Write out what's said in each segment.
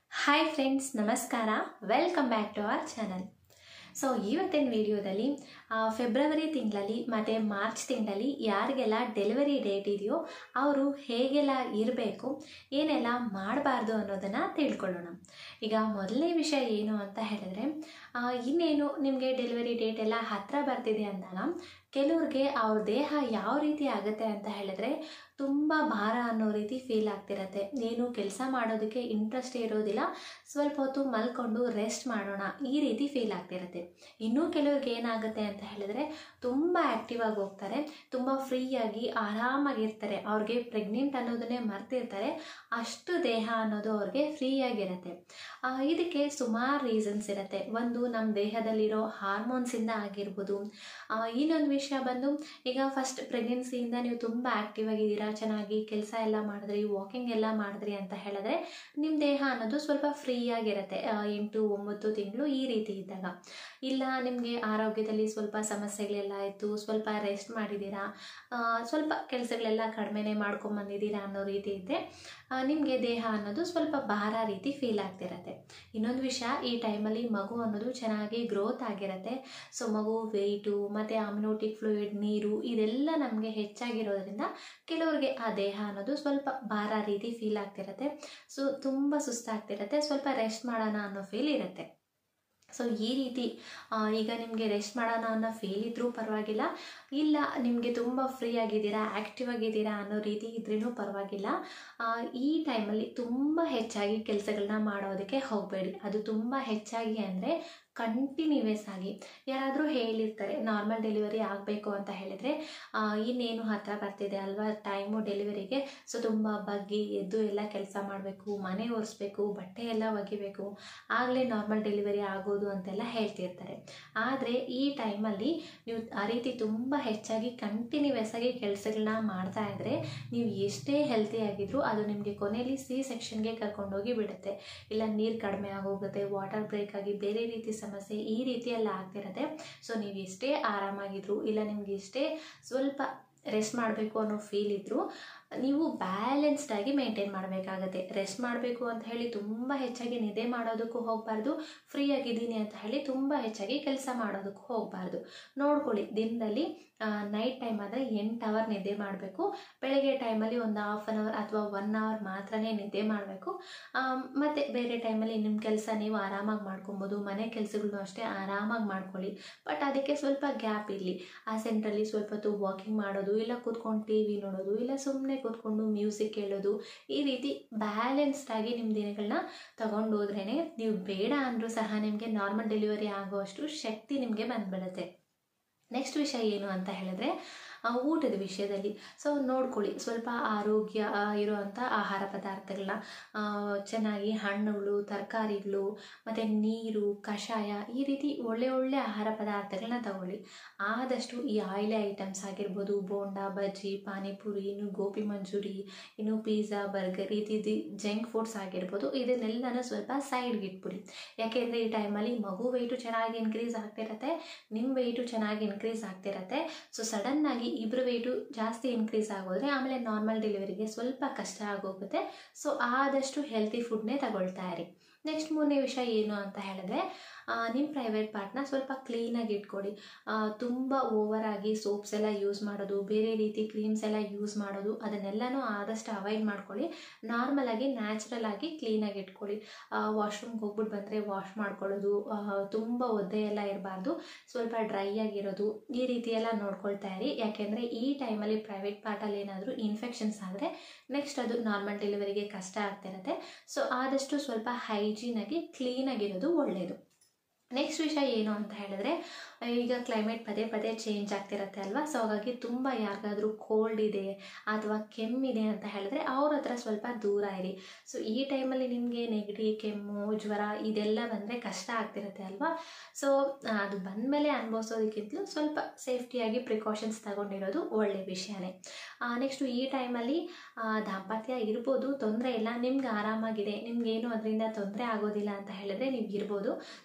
hi friends ನಮಸ್ಕಾರ welcome back to our channel so ಇವತ್ತಿನ ವಿಡಿಯೋದಲ್ಲಿ ಫೆಬ್ರವರಿ ತಿಂಗಳಲ್ಲಿ ಮತ್ತು ಮಾರ್ಚ್ ತಿಂಗಳಲ್ಲಿ ಯಾರಿಗೆಲ್ಲ ಡೆಲಿವರಿ ಡೇಟ್ ಇದೆಯೋ ಅವರು ಹೇಗೆಲ್ಲ ಇರಬೇಕು ಏನೆಲ್ಲ ಮಾಡಬಾರ್ದು ಅನ್ನೋದನ್ನು ತಿಳ್ಕೊಳ್ಳೋಣ ಈಗ ಮೊದಲನೇ ವಿಷಯ ಏನು ಅಂತ ಹೇಳಿದ್ರೆ ಆ, ಇನ್ನೇನು ನಿಮಗೆ ಡೆಲಿವರಿ ಡೇಟ್ ಎಲ್ಲ ಹತ್ತಿರ ಬರ್ತಿದೆ ಅಂದಾಗ ಕೆಲವ್ರಿಗೆ ಅವ್ರ ದೇಹ ಯಾವ ರೀತಿ ಆಗುತ್ತೆ ಅಂತ ಹೇಳಿದ್ರೆ ತುಂಬ ಭಾರ ಅನ್ನೋ ರೀತಿ ಫೀಲ್ ಆಗ್ತಿರತ್ತೆ ಏನು ಕೆಲಸ ಮಾಡೋದಕ್ಕೆ ಇಂಟ್ರೆಸ್ಟ್ ಇರೋದಿಲ್ಲ ಸ್ವಲ್ಪ ಹೊತ್ತು ಮಲ್ಕೊಂಡು ರೆಸ್ಟ್ ಮಾಡೋಣ ಈ ರೀತಿ ಫೀಲ್ ಆಗ್ತಿರತ್ತೆ ಇನ್ನೂ ಕೆಲವ್ರಿಗೆ ಏನಾಗುತ್ತೆ ಅಂತ ಹೇಳಿದ್ರೆ ತುಂಬ ಆ್ಯಕ್ಟಿವ್ ಆಗಿ ಹೋಗ್ತಾರೆ ತುಂಬ ಫ್ರೀಯಾಗಿ ಆರಾಮಾಗಿರ್ತಾರೆ ಅವ್ರಿಗೆ ಪ್ರೆಗ್ನೆಂಟ್ ಅನ್ನೋದನ್ನೇ ಮರ್ತಿರ್ತಾರೆ ಅಷ್ಟು ದೇಹ ಅನ್ನೋದು ಅವ್ರಿಗೆ ಫ್ರೀಯಾಗಿರುತ್ತೆ ಆ, ಇದಕ್ಕೆ ಸುಮಾರು ರೀಸನ್ಸ್ ಇರುತ್ತೆ ಒಂದು ನಮ್ಮ ದೇಹದಲ್ಲಿರೋ ಹಾರ್ಮೋನ್ಸಿಂದ ಆಗಿರ್ಬೋದು ಆ, ಇನ್ನೊಂದು ವಿಷಯ ಬಂದು ಈಗ ಫಸ್ಟ್ ಪ್ರೆಗ್ನೆನ್ಸಿಯಿಂದ ನೀವು ತುಂಬ ಆ್ಯಕ್ಟಿವ್ ಆಗಿದ್ದೀರಾ ಚೆನ್ನಾಗಿ ಕೆಲಸ ಎಲ್ಲ ಮಾಡಿದ್ರಿ ವಾಕಿಂಗ್ ಎಲ್ಲ ಮಾಡಿದ್ರಿ ಅಂತ ಹೇಳಿದ್ರೆ ನಿಮ್ಮ ದೇಹ ಅನ್ನೋದು ಸ್ವಲ್ಪ ಫ್ರೀ ಆಗಿರುತ್ತೆ ಆ, ಎಂಟು ಒಂಬತ್ತು ತಿಂಗಳು ಈ ರೀತಿ ಇದ್ದಾಗ ಇಲ್ಲ ನಿಮಗೆ ಆರೋಗ್ಯದಲ್ಲಿ ಸ್ವಲ್ಪ ಸಮಸ್ಯೆಗಳೆಲ್ಲ ಇತ್ತು ಸ್ವಲ್ಪ ರೆಸ್ಟ್ ಮಾಡಿದ್ದೀರಾ ಆ, ಸ್ವಲ್ಪ ಕೆಲಸಗಳೆಲ್ಲ ಕಡಿಮೆನೇ ಮಾಡ್ಕೊಂಬಂದಿದ್ದೀರಾ ಅನ್ನೋ ರೀತಿ ಇದ್ದರೆ ನಿಮಗೆ ದೇಹ ಅನ್ನೋದು ಸ್ವಲ್ಪ ಭಾರ ರೀತಿ ಫೀಲ್ ಆಗ್ತಿರತ್ತೆ ಇನ್ನೊಂದು ವಿಷಯ ಈ ಟೈಮಲ್ಲಿ ಮಗು ಅನ್ನೋದು ಚೆನ್ನಾಗಿ ಗ್ರೋತ್ ಆಗಿರುತ್ತೆ ಸೊ ಮಗು ವೆಯ್ಟು ಮತ್ತು ಅಮ್ನೋಟಿಕ್ ಫ್ಲೂಯಿಡ್ ನೀರು ಇದೆಲ್ಲ ನಮಗೆ ಹೆಚ್ಚಾಗಿರೋದ್ರಿಂದ ಕೆಲವ್ರಿಗೆ ಆ ದೇಹ ಅನ್ನೋದು ಸ್ವಲ್ಪ ಭಾರ ರೀತಿ ಫೀಲ್ ಆಗ್ತಿರತ್ತೆ ಸೊ ತುಂಬ ಸುಸ್ತಾಗ್ತಿರತ್ತೆ ಸ್ವಲ್ಪ ರೆಸ್ಟ್ ಮಾಡೋಣ ಅನ್ನೋ ಫೀಲ್ ಇರುತ್ತೆ ಸೊ ಈ ರೀತಿ ಆ, ಈಗ ನಿಮಗೆ ರೆಸ್ಟ್ ಮಾಡೋಣ ಅನ್ನೋ ಫೀಲ್ ಇದ್ರೂ ಪರವಾಗಿಲ್ಲ ಇಲ್ಲ ನಿಮಗೆ ತುಂಬ ಫ್ರೀ ಆಗಿದ್ದೀರಾ ಆ್ಯಕ್ಟಿವ್ ಆಗಿದ್ದೀರಾ ಅನ್ನೋ ರೀತಿ ಇದ್ರೂ ಪರವಾಗಿಲ್ಲ ಆ, ಈ ಟೈಮಲ್ಲಿ ತುಂಬ ಹೆಚ್ಚಾಗಿ ಕೆಲಸಗಳನ್ನ ಮಾಡೋದಕ್ಕೆ ಹೋಗಬೇಡಿ ಅದು ತುಂಬ ಹೆಚ್ಚಾಗಿ ಅಂದರೆ ಕಂಟಿನ್ಯೂಯಸ್ ಆಗಿ ಯಾರಾದರೂ ಹೇಳಿರ್ತಾರೆ ನಾರ್ಮಲ್ ಡೆಲಿವರಿ ಆಗಬೇಕು ಅಂತ ಹೇಳಿದರೆ ಆ, ಇನ್ನೇನು ಹತ್ತಿರ ಬರ್ತಿದೆ ಅಲ್ವಾ ಟೈಮು ಡೆಲಿವರಿಗೆ ಸೊ ತುಂಬ ಬಗ್ಗಿ ಎದ್ದು ಎಲ್ಲ ಕೆಲಸ ಮಾಡಬೇಕು ಮನೆ ಒರೆಸ್ಬೇಕು ಬಟ್ಟೆ ಎಲ್ಲ ಒಗಿಬೇಕು ಆಗಲೇ ನಾರ್ಮಲ್ ಡೆಲಿವರಿ ಆಗೋದು ಅಂತೆಲ್ಲ ಹೇಳ್ತಿರ್ತಾರೆ ಆದರೆ ಈ ಟೈಮಲ್ಲಿ ನೀವು ಆ ರೀತಿ ತುಂಬ ಹೆಚ್ಚಾಗಿ ಕಂಟಿನ್ಯೂಯಸ್ ಆಗಿ ಕೆಲಸಗಳನ್ನ ಮಾಡ್ತಾ ಇದ್ದರೆ ನೀವು ಎಷ್ಟೇ ಹೆಲ್ತಿ ಆಗಿದ್ರೂ ಅದು ನಿಮಗೆ ಕೊನೆಯಲ್ಲಿ ಸಿ ಸೆಕ್ಷನ್ಗೆ ಕರ್ಕೊಂಡೋಗಿ ಬಿಡುತ್ತೆ ಇಲ್ಲ ನೀರು ಕಡಿಮೆ ಆಗೋಗುತ್ತೆ ವಾಟರ್ ಬ್ರೇಕ್ ಆಗಿ ಬೇರೆ ರೀತಿ ಸಮಸ್ಯೆ ಈ ರೀತಿಯೆಲ್ಲ ಆಗ್ತಿರತ್ತೆ ಸೊ ನೀವು ಎಷ್ಟೇ ಆರಾಮಾಗಿದ್ರು ಇಲ್ಲ ನಿಮ್ಗೆ ಎಷ್ಟೇ ಸ್ವಲ್ಪ ರೆಸ್ಟ್ ಮಾಡಬೇಕು ಅನ್ನೋ ಫೀಲ್ ಇದ್ದರೂ ನೀವು ಬ್ಯಾಲೆನ್ಸ್ಡ್ ಆಗಿ ಮೇಂಟೈನ್ ಮಾಡಬೇಕಾಗತ್ತೆ ರೆಸ್ಟ್ ಮಾಡಬೇಕು ಅಂತ ಹೇಳಿ ತುಂಬ ಹೆಚ್ಚಾಗಿ ನಿದ್ದೆ ಮಾಡೋದಕ್ಕೂ ಹೋಗಬಾರ್ದು ಫ್ರೀ ಆಗಿದ್ದೀನಿ ಅಂತ ಹೇಳಿ ತುಂಬ ಹೆಚ್ಚಾಗಿ ಕೆಲಸ ಮಾಡೋದಕ್ಕೂ ಹೋಗಬಾರ್ದು ನೋಡ್ಕೊಳ್ಳಿ ದಿನದಲ್ಲಿ ನೈಟ್ ಟೈಮ್ ಆದರೆ ಎಂಟು ಅವರ್ ನಿದ್ದೆ ಮಾಡಬೇಕು ಬೆಳಗ್ಗೆ ಟೈಮಲ್ಲಿ ಒಂದು ಹಾಫ್ ಆನ್ ಅವರ್ ಅಥವಾ ಒನ್ ಅವರ್ ಮಾತ್ರನೇ ನಿದ್ದೆ ಮಾಡಬೇಕು ಮತ್ತು ಬೇರೆ ಟೈಮಲ್ಲಿ ನಿಮ್ಮ ಕೆಲಸ ನೀವು ಆರಾಮಾಗಿ ಮಾಡ್ಕೊಬೋದು ಮನೆ ಕೆಲಸಗಳನ್ನು ಅಷ್ಟೇ ಆರಾಮಾಗಿ ಮಾಡ್ಕೊಳ್ಳಿ ಬಟ್ ಅದಕ್ಕೆ ಸ್ವಲ್ಪ ಗ್ಯಾಪ್ ಇರಲಿ ಆ ಸೆಂಟ್ರಲ್ಲಿ ಸ್ವಲ್ಪ ಹೊತ್ತು ವಾಕಿಂಗ್ ಮಾಡೋದು ಇಲ್ಲ ಕೂತ್ಕೊಂಡು ಟಿ ವಿ ನೋಡೋದು ಇಲ್ಲ ಸುಮ್ಮನೆ ಕೂತ್ಕೊಂಡು ಮ್ಯೂಸಿಕ್ ಕೇಳೋದು ಈ ರೀತಿ ಬ್ಯಾಲೆನ್ಸ್ಡ್ ಆಗಿ ನಿಮ್ಮ ದಿನಗಳನ್ನ ತಗೊಂಡು ಹೋದ್ರೇ ನೀವು ಬೇಡ ಅಂದರೂ ಸಹ ನಿಮಗೆ ನಾರ್ಮಲ್ ಡೆಲಿವರಿ ಆಗುವಷ್ಟು ಶಕ್ತಿ ನಿಮಗೆ ಬಂದ್ಬಿಡುತ್ತೆ ನೆಕ್ಸ್ಟ್ ವಿಷಯ ಏನು ಅಂತ ಹೇಳಿದ್ರೆ ಆ, ಊಟದ ವಿಷಯದಲ್ಲಿ ಸೊ ನೋಡ್ಕೊಳ್ಳಿ ಸ್ವಲ್ಪ ಆರೋಗ್ಯ ಆ, ಇರುವಂಥ ಆಹಾರ ಪದಾರ್ಥಗಳನ್ನ ಆ, ಚೆನ್ನಾಗಿ ಹಣ್ಣುಗಳು ತರಕಾರಿಗಳು ಮತ್ತು ನೀರು ಕಷಾಯ ಈ ರೀತಿ ಒಳ್ಳೆ ಒಳ್ಳೆ ಆಹಾರ ಪದಾರ್ಥಗಳನ್ನ ತಗೊಳ್ಳಿ ಆದಷ್ಟು ಈ ಆಯಿಲಿ ಐಟಮ್ಸ್ ಆಗಿರ್ಬೋದು ಬೋಂಡ ಬಜ್ಜಿ ಪಾನಿಪುರಿ ಇನ್ನು ಗೋಬಿ ಮಂಚೂರಿ ಇನ್ನು ಪಿಜ್ಜಾ ಬರ್ಗರ್ ಈ ರೀತಿ ಜಂಕ್ ಫುಡ್ಸ್ ಆಗಿರ್ಬೋದು ಇದನ್ನೆಲ್ಲನೂ ಸ್ವಲ್ಪ ಸೈಡ್ಗೆ ಇಟ್ಬಿಡಿ ಯಾಕೆಂದರೆ ಈ ಟೈಮಲ್ಲಿ ಮಗು ವೆಯ್ಟು ಚೆನ್ನಾಗಿ ಇನ್ಕ್ರೀಸ್ ಆಗ್ತಿರತ್ತೆ ನಿಮ್ಮ ವೆಯ್ಟು ಚೆನ್ನಾಗಿ ಇನ್ಕ್ರೀಸ್ ಆಗ್ತಿರತ್ತೆ ಸೊ ಸಡನ್ನಾಗಿ ಇಬ್ಬರು ವೆಯ್ಟು ಜಾಸ್ತಿ ಇನ್ಕ್ರೀಸ್ ಆಗೋದ್ರೆ ಆಮೇಲೆ ನಾರ್ಮಲ್ ಡೆಲಿವರಿಗೆ ಸ್ವಲ್ಪ ಕಷ್ಟ ಆಗೋಗುತ್ತೆ ಸೊ ಆದಷ್ಟು ಹೆಲ್ತಿ ಫುಡ್ನೇ ತಗೊಳ್ತಾ ಇರಿ ನೆಕ್ಸ್ಟ್ ಮೂರನೇ ವಿಷಯ ಏನು ಅಂತ ಹೇಳಿದ್ರೆ ನಿಮ್ಮ ಪ್ರೈವೇಟ್ ಪಾರ್ಟ್ನ ಸ್ವಲ್ಪ ಕ್ಲೀನಾಗಿ ಇಟ್ಕೊಳ್ಳಿ ಆ, ತುಂಬ ಓವರಾಗಿ ಸೋಪ್ಸ್ ಎಲ್ಲ ಯೂಸ್ ಮಾಡೋದು ಬೇರೆ ರೀತಿ ಕ್ರೀಮ್ಸ್ ಎಲ್ಲ ಯೂಸ್ ಮಾಡೋದು ಅದನ್ನೆಲ್ಲನೂ ಆದಷ್ಟು ಅವಾಯ್ಡ್ ಮಾಡ್ಕೊಳ್ಳಿ ನಾರ್ಮಲಾಗಿ ನ್ಯಾಚುರಲ್ ಆಗಿ ಕ್ಲೀನಾಗಿ ಇಟ್ಕೊಳ್ಳಿ ವಾಶ್ರೂಮ್ಗೆ ಹೋಗ್ಬಿಟ್ಟು ಬಂದರೆ ವಾಶ್ ಮಾಡ್ಕೊಳ್ಳೋದು ಆ, ತುಂಬ ಒದ್ದೆ ಎಲ್ಲ ಇರಬಾರ್ದು ಸ್ವಲ್ಪ ಡ್ರೈ ಆಗಿರೋದು ಈ ರೀತಿ ಎಲ್ಲ ನೋಡ್ಕೊಳ್ತಾ ಇರಿ ಯಾಕೆಂದರೆ ಈ ಟೈಮಲ್ಲಿ ಪ್ರೈವೇಟ್ ಪಾರ್ಟಲ್ಲಿ ಏನಾದರೂ ಇನ್ಫೆಕ್ಷನ್ಸ್ ಆದರೆ ನೆಕ್ಸ್ಟ್ ಅದು ನಾರ್ಮಲ್ ಡೆಲಿವರಿಗೆ ಕಷ್ಟ ಆಗ್ತಿರುತ್ತೆ ಸೊ ಆದಷ್ಟು ಸ್ವಲ್ಪ ಹೈಜೀನಾಗಿ ಕ್ಲೀನಾಗಿರೋದು ಒಳ್ಳೆಯದು ನೆಕ್ಸ್ಟ್ ವಿಷಯ ಏನು ಅಂತ ಹೇಳಿದ್ರೆ ಈಗ ಕ್ಲೈಮೇಟ್ ಪದೇ ಪದೇ ಚೇಂಜ್ ಆಗ್ತಿರತ್ತೆ ಅಲ್ವಾ ಸೊ ಹಾಗಾಗಿ ತುಂಬ ಯಾರಿಗಾದ್ರೂ ಕೋಲ್ಡ್ ಇದೆ ಅಥವಾ ಕೆಮ್ಮಿದೆ ಅಂತ ಹೇಳಿದ್ರೆ ಅವ್ರ ಹತ್ರ ಸ್ವಲ್ಪ ದೂರ ಇರಿ ಸೊ ಈ ಟೈಮಲ್ಲಿ ನಿಮಗೆ ನೆಗಡಿ ಕೆಮ್ಮು ಜ್ವರ ಇದೆಲ್ಲ ಬಂದರೆ ಕಷ್ಟ ಆಗ್ತಿರುತ್ತೆ ಅಲ್ವಾ ಸೊ ಅದು ಬಂದಮೇಲೆ ಅನುಭವಿಸೋದಕ್ಕಿಂತಲೂ ಸ್ವಲ್ಪ ಸೇಫ್ಟಿಯಾಗಿ ಪ್ರಿಕಾಷನ್ಸ್ ತಗೊಂಡಿರೋದು ಒಳ್ಳೆಯ ವಿಷಯನೇ ನೆಕ್ಸ್ಟು ಈ ಟೈಮಲ್ಲಿ ದಾಂಪತ್ಯ ಇರ್ಬೋದು ತೊಂದರೆ ಇಲ್ಲ ನಿಮ್ಗೆ ಆರಾಮಾಗಿದೆ ನಿಮ್ಗೇನು ಅದರಿಂದ ತೊಂದರೆ ಆಗೋದಿಲ್ಲ ಅಂತ ಹೇಳಿದ್ರೆ ನೀವು ಇರ್ಬೋದು ಸೊ ಅದು ಒಂದು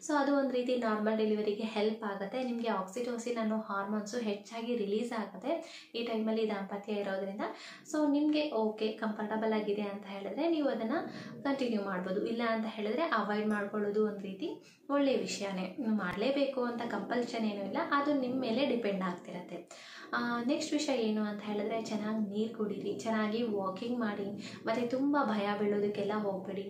ಒಂದು ರೀತಿ ನಾರ್ಮಲ್ ಡೆಲಿವರಿಗೆ ಹೆಲ್ಪ್ ಆಗುತ್ತೆ ನಿಮಗೆ ಆಕ್ಸಿಟೋಸಿನ್ ಅನ್ನೋ ಹಾರ್ಮೋನ್ಸು ಹೆಚ್ಚಾಗಿ ರಿಲೀಸ್ ಆಗುತ್ತೆ ಈ ಟೈಮಲ್ಲಿ ದಾಂಪತ್ಯ ಇರೋದ್ರಿಂದ ಸೊ ನಿಮಗೆ ಓಕೆ ಕಂಫರ್ಟಬಲ್ ಆಗಿದೆ ಅಂತ ಹೇಳಿದ್ರೆ ನೀವು ಅದನ್ನು ಕಂಟಿನ್ಯೂ ಮಾಡ್ಬೋದು ಇಲ್ಲ ಅಂತ ಹೇಳಿದ್ರೆ ಅವಾಯ್ಡ್ ಮಾಡ್ಕೊಳ್ಳೋದು ಒಂದು ರೀತಿ ಒಳ್ಳೆಯ ವಿಷಯನೇ ಮಾಡಲೇಬೇಕು ಅಂತ ಕಂಪಲ್ಷನ್ ಏನೂ ಇಲ್ಲ ಅದು ನಿಮ್ಮ ಮೇಲೆ ಡಿಪೆಂಡ್ ಆಗ್ತಿರತ್ತೆ ನೆಕ್ಸ್ಟ್ ವಿಷಯ ಏನು ಅಂತ ಹೇಳಿದ್ರೆ ಚೆನ್ನಾಗಿ ನೀರು ಕುಡೀರಿ ಚೆನ್ನಾಗಿ ವಾಕಿಂಗ್ ಮಾಡಿ ಮತ್ತು ತುಂಬ ಭಯ ಬೀಳೋದಕ್ಕೆಲ್ಲ ಹೋಗಬೇಡಿ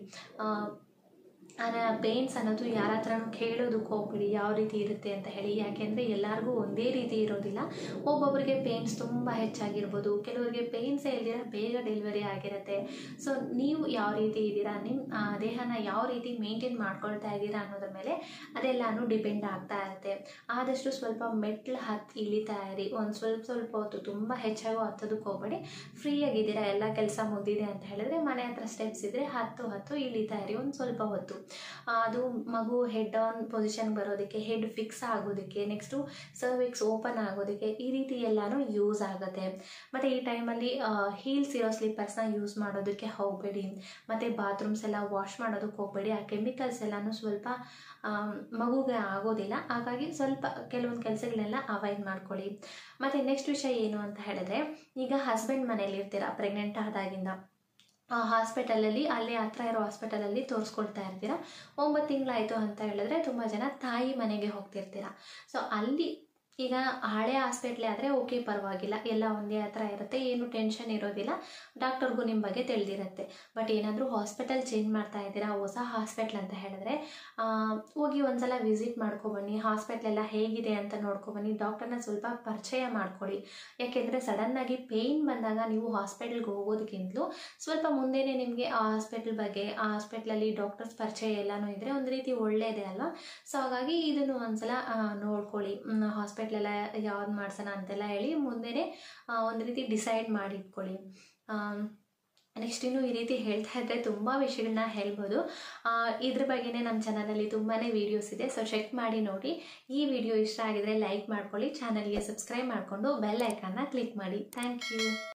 ಪೇನ್ಸ್ ಅನ್ನೋದು ಯಾರ ಹತ್ರನೂ ಕೇಳೋದಕ್ಕೆ ಹೋಗ್ಬಿಡಿ ಯಾವ ರೀತಿ ಇರುತ್ತೆ ಅಂತ ಹೇಳಿ ಯಾಕೆಂದರೆ ಎಲ್ಲರಿಗೂ ಒಂದೇ ರೀತಿ ಇರೋದಿಲ್ಲ ಒಬ್ಬೊಬ್ಬರಿಗೆ ಪೇನ್ಸ್ ತುಂಬ ಹೆಚ್ಚಾಗಿರ್ಬೋದು ಕೆಲವರಿಗೆ ಪೇನ್ಸೇ ಇಲ್ದಿರ ಬೇಗ ಡೆಲಿವರಿ ಆಗಿರುತ್ತೆ ಸೊ ನೀವು ಯಾವ ರೀತಿ ಇದ್ದೀರಾ ನಿಮ್ಮ ದೇಹನ ಯಾವ ರೀತಿ ಮೇಂಟೈನ್ ಮಾಡ್ಕೊಳ್ತಾ ಇದ್ದೀರಾ ಅನ್ನೋದ್ರ ಮೇಲೆ ಅದೆಲ್ಲನೂ ಡಿಪೆಂಡ್ ಆಗ್ತಾ ಇರುತ್ತೆ ಆದಷ್ಟು ಸ್ವಲ್ಪ ಮೆಟ್ಲು ಹತ್ತಿ ಇಳಿತಾ ಇರಿ ಒಂದು ಸ್ವಲ್ಪ ಸ್ವಲ್ಪ ಹೊತ್ತು ತುಂಬ ಹೆಚ್ಚಾಗೂ ಹತ್ತೋದಕ್ಕೆ ಹೋಗಬೇಡಿ ಫ್ರೀಯಾಗಿದ್ದೀರಾ ಎಲ್ಲ ಕೆಲಸ ಮುಗಿದಿದೆ ಅಂತ ಹೇಳಿದ್ರೆ ಮನೆ ಹತ್ರ ಸ್ಟೆಪ್ಸ್ ಇದ್ದರೆ ಹತ್ತು ಹತ್ತು ಇಳಿತಾ ಇರಿ ಒಂದು ಸ್ವಲ್ಪ ಹೊತ್ತು ಅದು ಮಗು ಹೆಡ್ ಆನ್ ಪೊಸಿಷನ್ ಬರೋದಕ್ಕೆ ಹೆಡ್ ಫಿಕ್ಸ್ ಆಗೋದಕ್ಕೆ ನೆಕ್ಸ್ಟು ಸರ್ವಿಕ್ಸ್ ಓಪನ್ ಆಗೋದಕ್ಕೆ ಈ ರೀತಿ ಎಲ್ಲನೂ ಯೂಸ್ ಆಗುತ್ತೆ ಮತ್ತು ಈ ಟೈಮಲ್ಲಿ ಹೀಲ್ಸ್ ಇರೋ ಸ್ಲಿಪ್ಪರ್ಸ್ನ ಯೂಸ್ ಮಾಡೋದಕ್ಕೆ ಹೋಗಬೇಡಿ ಮತ್ತು ಬಾತ್ರೂಮ್ಸ್ ಎಲ್ಲ ವಾಶ್ ಮಾಡೋದಕ್ಕೆ ಹೋಗಬೇಡಿ ಆ ಕೆಮಿಕಲ್ಸ್ ಎಲ್ಲನೂ ಸ್ವಲ್ಪ ಮಗುಗೆ ಆಗೋದಿಲ್ಲ ಹಾಗಾಗಿ ಸ್ವಲ್ಪ ಕೆಲವೊಂದು ಕೆಲಸಗಳನ್ನೆಲ್ಲ ಅವಾಯ್ಡ್ ಮಾಡ್ಕೊಳ್ಳಿ ಮತ್ತು ನೆಕ್ಸ್ಟ್ ವಿಷಯ ಏನು ಅಂತ ಹೇಳಿದ್ರೆ ಈಗ ಹಸ್ಬೆಂಡ್ ಮನೇಲಿ ಇರ್ತೀರ ಪ್ರೆಗ್ನೆಂಟ್ ಆದಾಗಿಂದ ಹಾಸ್ಪಿಟಲಲ್ಲಿ ಅಲ್ಲೇ ಹತ್ರ ಇರೋ ಹಾಸ್ಪಿಟಲಲ್ಲಿ ತೋರಿಸ್ಕೊಳ್ತಾ ಇರ್ತೀರ ಒಂಬತ್ತು ತಿಂಗಳಾಯಿತು ಅಂತ ಹೇಳಿದ್ರೆ ತುಂಬ ಜನ ತಾಯಿ ಮನೆಗೆ ಹೋಗ್ತಿರ್ತೀರ ಸೊ ಅಲ್ಲಿ ಈಗ ಹಳೆ ಹಾಸ್ಪಿಟ್ಲೇ ಆದರೆ ಓಕೆ ಪರವಾಗಿಲ್ಲ ಎಲ್ಲ ಒಂದೇ ಹತ್ರ ಇರುತ್ತೆ ಏನು ಟೆನ್ಷನ್ ಇರೋದಿಲ್ಲ ಡಾಕ್ಟರ್ಗೂ ನಿಮ್ಮ ಬಗ್ಗೆ ತಿಳಿದಿರುತ್ತೆ ಬಟ್ ಏನಾದರೂ ಹಾಸ್ಪಿಟಲ್ ಚೇಂಜ್ ಮಾಡ್ತಾ ಇದ್ದೀರಾ ಹೊಸ ಹಾಸ್ಪಿಟ್ಲ್ ಅಂತ ಹೇಳಿದ್ರೆ ಹೋಗಿ ಒಂದ್ಸಲ ವಿಸಿಟ್ ಮಾಡ್ಕೊಬನ್ನಿ ಹಾಸ್ಪಿಟ್ಲೆಲ್ಲ ಹೇಗಿದೆ ಅಂತ ನೋಡ್ಕೊಬನ್ನಿ ಡಾಕ್ಟರ್ನ ಸ್ವಲ್ಪ ಪರಿಚಯ ಮಾಡ್ಕೊಳ್ಳಿ ಯಾಕೆಂದರೆ ಸಡನ್ನಾಗಿ ಪೇಯ್ನ್ ಬಂದಾಗ ನೀವು ಹಾಸ್ಪಿಟಲ್ಗೆ ಹೋಗೋದಕ್ಕಿಂತಲೂ ಸ್ವಲ್ಪ ಮುಂದೆನೇ ನಿಮಗೆ ಆ ಹಾಸ್ಪಿಟ್ಲ್ ಬಗ್ಗೆ ಆ ಹಾಸ್ಪಿಟ್ಲಲ್ಲಿ ಡಾಕ್ಟರ್ಸ್ ಪರಿಚಯ ಎಲ್ಲನೂ ಇದ್ದರೆ ಒಂದು ರೀತಿ ಒಳ್ಳೆಯದೇ ಅಲ್ವಾ ಸೊ ಹಾಗಾಗಿ ಇದನ್ನು ಒಂದ್ಸಲ ನೋಡ್ಕೊಳ್ಳಿ ಹಾಸ್ಪಿಟ್ಲೆಲ್ಲ ಯಾವ್ದು ಮಾಡ್ಸೋಣ ಅಂತೆಲ್ಲ ಹೇಳಿ ಮುಂದೆನೇ ಒಂದು ರೀತಿ ಡಿಸೈಡ್ ಮಾಡಿ ಇಟ್ಕೊಳ್ಳಿ ನೆಕ್ಸ್ಟ್ ಇನ್ನು ಈ ರೀತಿ ಹೇಳ್ತಾ ಇದ್ದರೆ ತುಂಬ ವಿಷಯಗಳನ್ನ ಹೇಳ್ಬೋದು ಇದ್ರ ಬಗ್ಗೆನೇ ನಮ್ಮ ಚಾನಲಲ್ಲಿ ತುಂಬಾ ವೀಡಿಯೋಸ್ ಇದೆ ಸೊ ಚೆಕ್ ಮಾಡಿ ನೋಡಿ ಈ ವಿಡಿಯೋ ಇಷ್ಟ ಆಗಿದ್ರೆ ಲೈಕ್ ಮಾಡ್ಕೊಳ್ಳಿ ಚಾನಲ್ಗೆ ಸಬ್ಸ್ಕ್ರೈಬ್ ಮಾಡಿಕೊಂಡು ಬೆಲ್ ಐಕಾನ್ನ ಕ್ಲಿಕ್ ಮಾಡಿ ಥ್ಯಾಂಕ್ ಯು